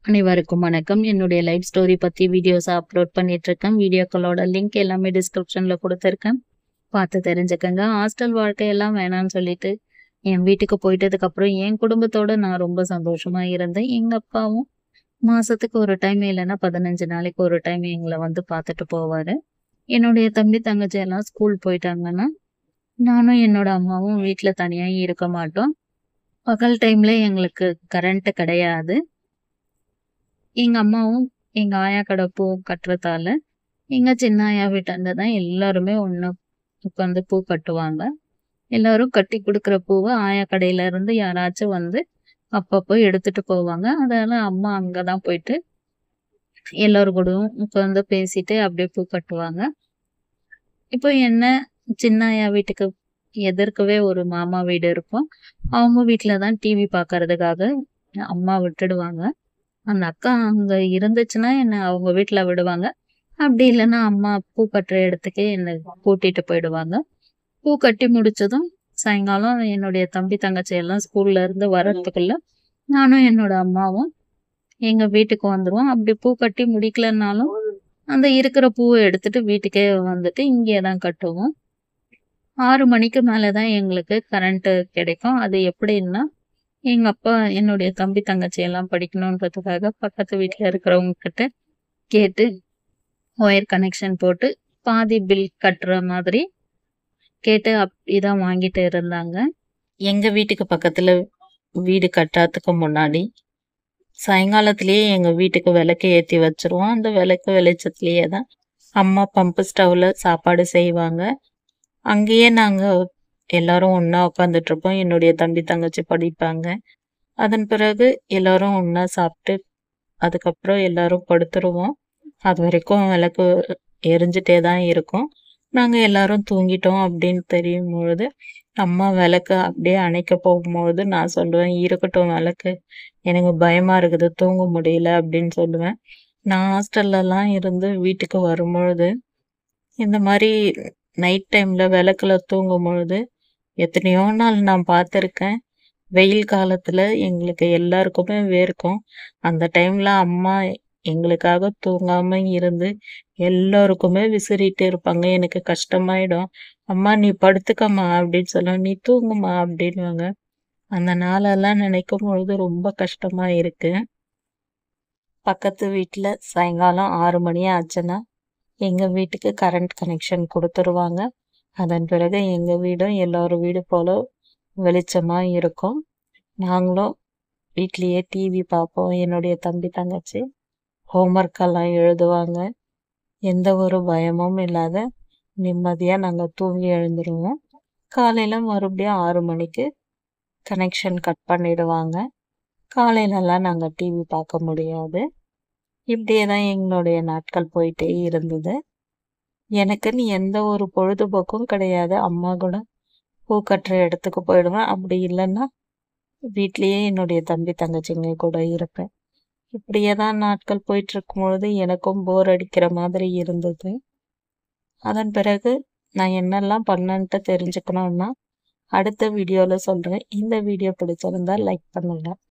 அனைவருக்கும் வணக்கம். என்னுடைய லைஃப் ஸ்டோரி பத்தி வீடியோஸ அப்லோட் பண்ணிட்டுருக்கேன். வீடியோக்களோட லிங்க் எல்லாமே டிஸ்கிரிப்ஷன்ல குடுத்துருக்கேன். பார்த்து தெரிஞ்சுக்கங்க. ஹாஸ்டல் வாழ்க்கையெல்லாம் வேணான்னு சொல்லிட்டு, என் வீட்டுக்கு போயிட்டதுக்கப்புறம் என் குடும்பத்தோட நான் ரொம்ப சந்தோஷமா இருந்தேன். எங்க அப்பாவும் மாசத்துக்கு ஒரு டைம் இல்லன்னா 15 நாளைக்கு ஒரு டைம் எங்கள வந்து பார்த்துட்டு போவாரு. என்னுடைய தம்பி, தங்கச்சி எல்லாம் ஸ்கூல் போயிட்டாங்கன்னா, நானும் என்னோட அம்மாவும் வீட்ல தனியா இருக்க மாட்டோம். பகல் டைம்ல எங்களுக்கு கரண்ட் கிடையாது. எங்க அம்மாவும் எங்க ஆயா கடை பூ கட்டுறதால, எங்க சின்ன ஆயா வீட்டாண்ட தான் எல்லாருமே ஒண்ணா உட்காந்து பூ கட்டுவாங்க. எல்லாரும் கட்டி குடுக்குற பூவ ஆயா கடையில இருந்து யாராச்சும் வந்து அப்பப்போ எடுத்துட்டு போவாங்க. அதனால அம்மா அங்க தான் போயிட்டு எல்லார் கூடயும் உட்காந்து பேசிட்டு அப்படியே பூ கட்டுவாங்க. இப்போ என்ன சின்ன ஆயா வீட்டுக்கு எதிர்க்கவே ஒரு மாமா வீடு இருக்கும். அவங்க வீட்ல தான் டிவி பார்க்கறதுக்காக அம்மா விட்டுடுவாங்க. அந்த அக்கா அங்க இருந்துச்சுன்னா என்ன அவங்க வீட்ல விடுவாங்க. அப்படி இல்லன்னா அம்மா பூ கட்டுற இடத்துக்கே என்ன கூட்டிட்டு போயிடுவாங்க. பூ கட்டி முடிச்சதும் சாயங்காலம் என்னுடைய தம்பி, தங்கச்சி எல்லாம் ஸ்கூல்ல இருந்து வர்றதுக்குள்ள நானும் என்னோட அம்மாவும் எங்க வீட்டுக்கு வந்துருவோம். அப்படி பூ கட்டி முடிக்கலன்னாலும், அந்த இருக்கிற பூவ எடுத்துட்டு வீட்டுக்கே வந்துட்டு இங்கேயே தான் கட்டுவோம். 6 மணிக்கு மேல தான் எங்களுக்கு கரண்ட் கிடைக்கும். அது எப்படின்னா, எங்க அப்பா என்னுடைய தம்பி, தங்கச்சி எல்லாம் படிக்கணுன்றதுக்காக பக்கத்து வீட்ல இருக்கிறவங்க கிட்ட கேட்டு ஒயர் கனெக்ஷன் போட்டு பாதி பில் கட்டுற மாதிரி கேட்டு அப்படிதான் வாங்கிட்டு இருந்தாங்க. எங்க வீட்டுக்கு பக்கத்துல வீடு கட்டாததுக்கு முன்னாடி, சாயங்காலத்திலேயே எங்க வீட்டுக்கு விளக்கு ஏத்தி வச்சுருவோம். அந்த விளக்கு வெளிச்சத்திலேயே தான் அம்மா பம்பு ஸ்டவ்ல சாப்பாடு செய்வாங்க. அங்கேயே நாங்க எல்லாரும் ஒண்ணா உட்காந்துட்டுருப்போம். என்னுடைய தம்பி, தங்கச்சி படிப்பாங்க. அதன் பிறகு எல்லாரும் ஒண்ணா சாப்பிட்டு, அதுக்கப்புறம் எல்லாரும் படுத்துருவோம். அதுவரைக்கும் விளக்கு எரிஞ்சுட்டே தான் இருக்கும். நாங்க எல்லாரும் தூங்கிட்டோம் அப்படின்னு தெரியும் பொழுது, அம்மா விளக்க அப்படியே அணைக்க போகும்பொழுது நான் சொல்லுவேன், "இருக்கட்டும் விளக்கு. எனக்கு பயமா இருக்குது. தூங்க முடியல" அப்படின்னு சொல்லுவேன். நான் ஹாஸ்டல்லலாம் இருந்து வீட்டுக்கு வரும்பொழுது, இந்த மாரி நைட் டைம்ல விளக்குல தூங்கும்பொழுது, எத்தனையோ நாள் நான் பார்த்துருக்கேன். வெயில் காலத்துல எங்களுக்கு எல்லாருக்குமே வேர்க்கும். அந்த டைம்ல அம்மா எங்களுக்காக தூங்காம இருந்து எல்லாருக்குமே விசிறிட்டு இருப்பாங்க. எனக்கு கஷ்டமாயிடும். "அம்மா நீ படுத்துக்கம்மா" அப்படின்னு சொல்லுவேன். "நீ தூங்குமா" அப்படின்னுவாங்க. அந்த நாளெல்லாம் நினைக்கும் பொழுது ரொம்ப கஷ்டமா இருக்கு. பக்கத்து வீட்ல சாயங்காலம் 6 மணி ஆச்சுன்னா, எங்க வீட்டுக்கு கரண்ட் கனெக்ஷன் குடுத்துருவாங்க. அதன் பிறகு எங்க வீடும் எல்லார் வீடு போல வெளிச்சமா இருக்கும். நாங்களும் வீட்லயே டிவி பார்ப்போம். என்னுடைய தம்பி, தங்கச்சி ஹோம்வொர்க் எல்லாம் எழுதுவாங்க. எந்த ஒரு பயமும் இல்லாத நிம்மதியா நாங்க தூங்கி எழுந்துருவோம். காலையில மறுபடியும் 6 மணிக்கு கனெக்ஷன் கட் பண்ணிடுவாங்க. காலையிலலாம் நாங்க டிவி பார்க்க முடியாது. இப்படியே தான் எங்களுடைய நாட்கள் போயிட்டே இருந்தது. எனக்குன்னு எந்த ஒரு பொழுதுபோக்கும் கிடையாது. அம்மா கூட பூ கட்டுற இடத்துக்கு போயிடுவேன். அப்படி இல்லன்னா, வீட்லயே என்னுடைய தம்பி, தங்கச்சிங்க கூட இருப்பேன். இப்படியே தான் நாட்கள் போயிட்டுருக்கும்பொழுது எனக்கும் போர் அடிக்கிற மாதிரி இருந்தது. அதன் பிறகு நான் என்னெல்லாம் பண்ணேன்ட்டு தெரிஞ்சுக்கணும்னா, அடுத்த வீடியோல சொல்றேன். இந்த வீடியோ பிடிச்சிருந்தா லைக் பண்ணுங்க.